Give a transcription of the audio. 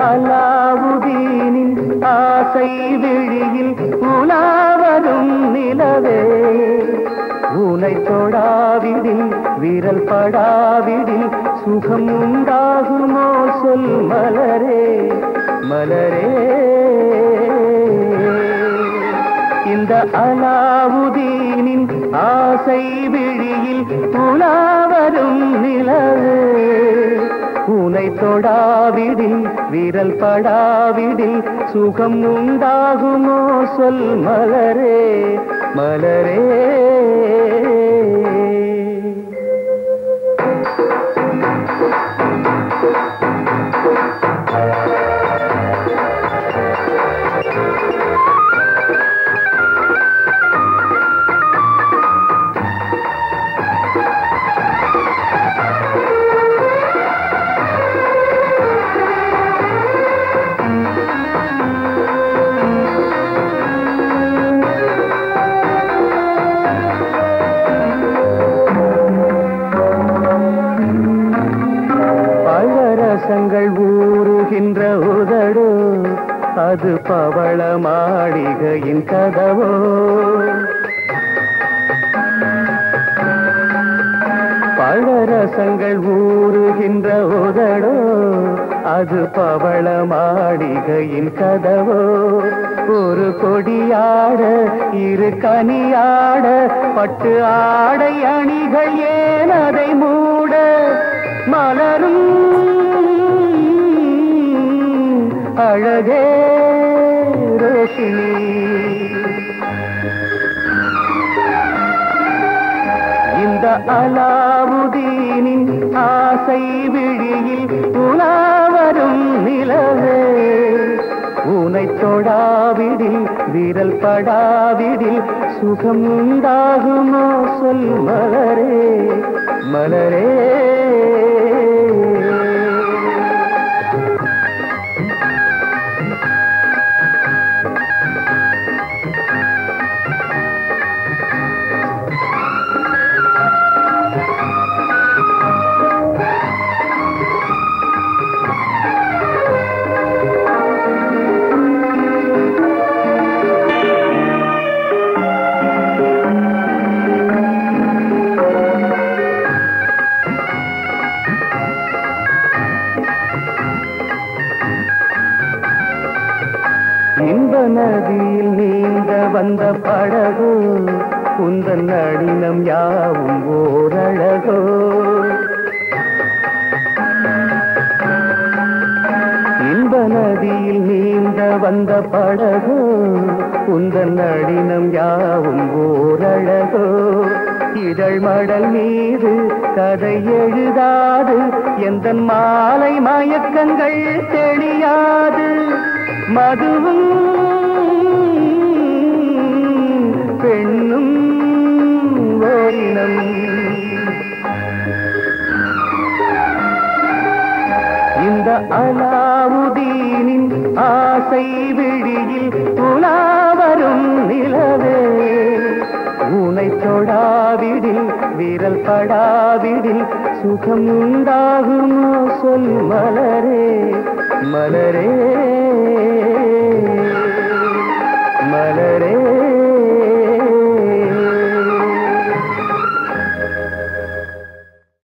அலாவுதீனின் ஆசை விழியில் உலாவரும் நிலவே உனை தொடாவிடில் விரல் படாவிடில் சுகம் உண்டாகுமோ சொல் மலரே மலரே இந்த அலாவுதீனின் ஆசை விழியில் உலாவரும் நிலவே உனை தொடாவிடில் விரல் படாவிடில் சுகம் உண்டாகுமோ சொல் மலரே மலரே பழரசங்கள் ஊறுகின்ற உதடோ அது பவள மாளிகையின் கதவோ பழரசங்கள் ஊறுகின்ற உதடோ அது பவள மாளிகையின் கதவோ ஒரு கொடியாட இரு கனியாட பட்டு ஆடை அணிகள் ஏன் அதை மூட மலரும் அழகே ரோஷினி இந்த அலாவுதீனின் ஆசை விழியில் உலாவரும் நிலவே உனை தொடாவிடில் விரல் படாவிடில் சுகம் உண்டாகுமோ சொல் மலரே மலரே இன்ப நதியில் நீந்த வந்த படகோ உந்தன் நடினம் யாவும் ஓரழகோ இன்ப நதியில் நீந்த வந்த படகோ உந்தன் நடினம் யாவும் ஓரழகோ இதழ் மடல் மீது கதை எழுதாது எந்த மாலை மயக்கங்கள் தெளியாது மதுவும் பெண்ணும் ஓரினம் இந்த அலாவுதீனின் ஆசை விழியில் உலாவரும் நிலவே உனை தொடாவிடில் விரல் படாவிடில் சுகம் உண்டாகுமோ சொல் மலரே மலரே